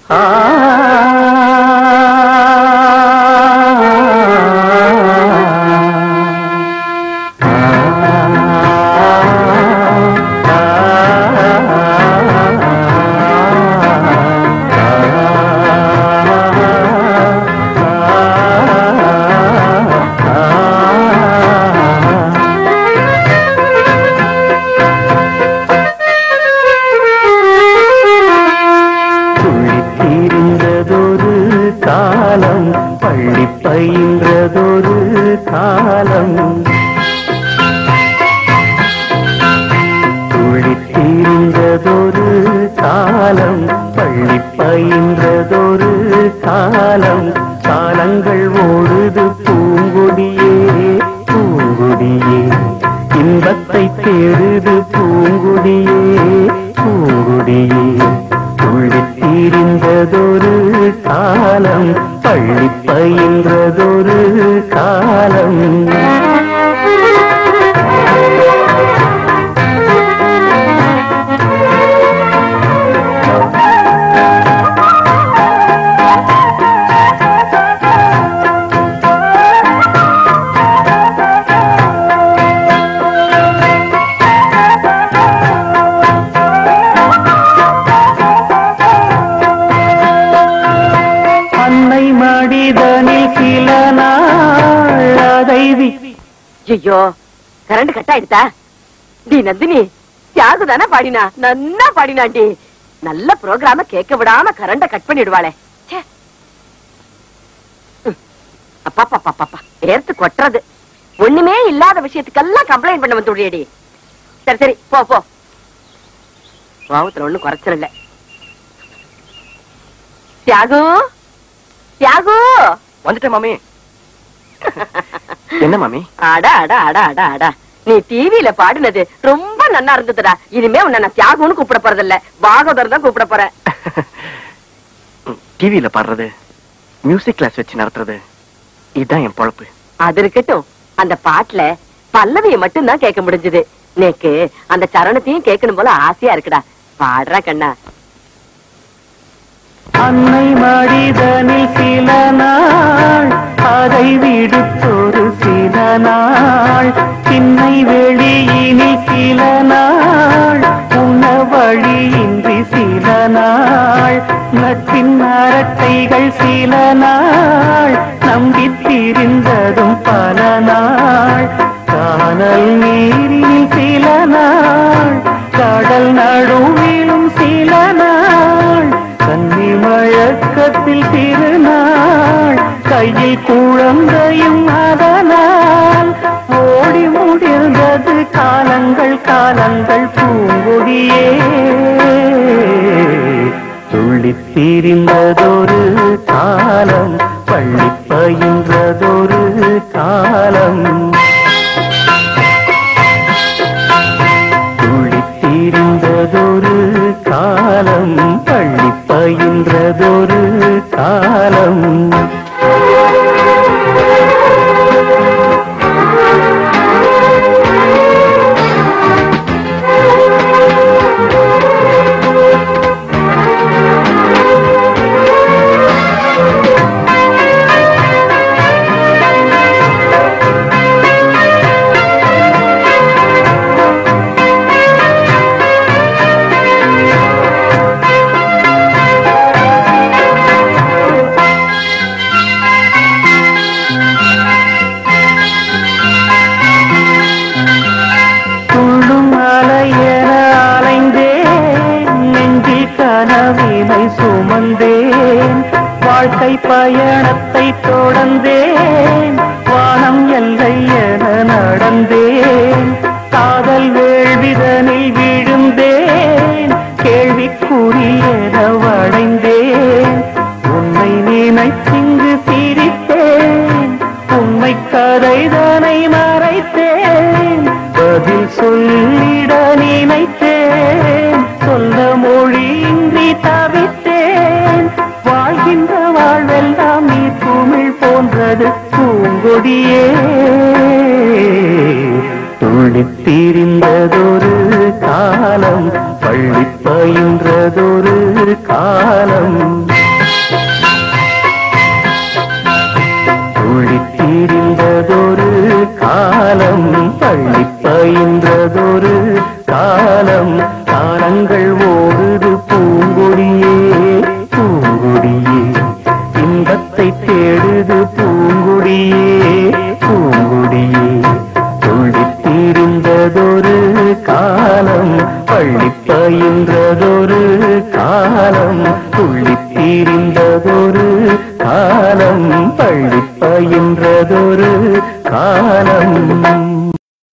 துள்ளித்தீர்ந்ததொரு காலம் பள்ளி பயின்றதொரு காலம் துள்ளித்தீர்ந்ததொரு காலம் பள்ளி பயின்றதொரு காலம் காலங்கள் ஓடுது பூங்குடியே பூங்குடியே இன்பத்தை தேடுது பூங்குடியே பூங்குடியே துள்ளித் தீர்ந்ததொரு காலம் பள்ளி பயின்றதொரு காலம் அன்னை மடிதனில் சில நாள் அதை வி- ஐயோ கரண்ட் கட் ஆயிடுதா டி நந்தினி தியாகு தானே பாடினா நன்னா பாடினாண்டி நல்ல ப்ரோக்ராம கேட்க விடாம கரண்ட கட் பண்ணிடுவாளே ச்சே. ம். அப்பா பாப்பா பாப்பா ஏர்த்து கொட்டுறது ஒண்ணுமே இல்லாத விஷயத்துக்கெல்லாம் கம்ப்ளைண்ட் பண்ண வந்துடுறியடி சரி சரி போ போ கோவத்துல ஒண்ணும் குறைச்சிடல தியாகு தியாகு வந்துட்டேன் மாமி என்ன மாமி அடா அடா அடா அடா அடா நீ டிவில பாடினது ரொம்ப நன்னா இருந்ததுடா இனிமே உன்னை நான் தியாகுன்னு கூப்பிட போறதில்ல பாகவதர் தான் கூப்பிட போறேன் டிவியில பாடுறது மியூசிக் கிளாஸ் வச்சு நடத்துறது இதுதான் என் பொழப்பு அது இருக்கட்டும் அந்த பாட்டுல பல்லவிய மட்டும் தான் கேட்க முடிஞ்சது நேக்கு அந்த சரணத்தையும் கேட்கணும் போல ஆசையா இருக்குடா பாடுறா கண்ணா அன்னை மடிதனில் சில நாள் அதை விடுத்தொரு சில நாள் சின்னை வெளியினில் சில நாள் உண்ண வழியின்றி சில நாள் நட்பின் அரட்டைகள் சில நாள் நம்பித் திரிந்ததும் பல நாள் காணல் நீரில் சில நாள் கடல் நடுவிலும் சில நாள் கன்னி மழக்கத்தில் திருநாள் கையில் குழந்தையும் அதனால் ஓடி முடிந்தது காலங்கள் காலங்கள் பூங்கொடியே துள்ளித் திரிந்ததொரு காலம் பள்ளி பயின்றதொரு காலம் துள்ளித் திரிந்ததொரு காலம் பள்ளி பயின்றதொரு காலம் துள்ளும் அலையென அலைந்தேன் நெஞ்சில் கனவினை சுமந்தேன் வாழ்க்கை பயணத்தை தொடர்ந்தேன் வானம் எல்லை என நடந்தேன் காதல் வேள்விதனில் விழுந்தேன் கேள்விக்குறி என வளைந்தேன் உன்னை நினைத்திங்கு சிரித்தேன் உண்மை கதைதனை மறைத்தேன் பதில் சொல்லிட நினைத்தேன் சொல்ல மொழியின்றி தவித்தேன் வாழ்கின்ற வாழ்வெல்லாம் நீ குமிழ் போன்றது பூங்கொடியே துள்ளித் திரிந்ததொரு காலம் பள்ளி பயின்றதொரு காலம் காலம் பள்ளி பயின்றதொரு காலம் காலங்கள் ஓடுது பூங்கொடியே பூங்கொடியே இன்பத்தை தேடுது பூ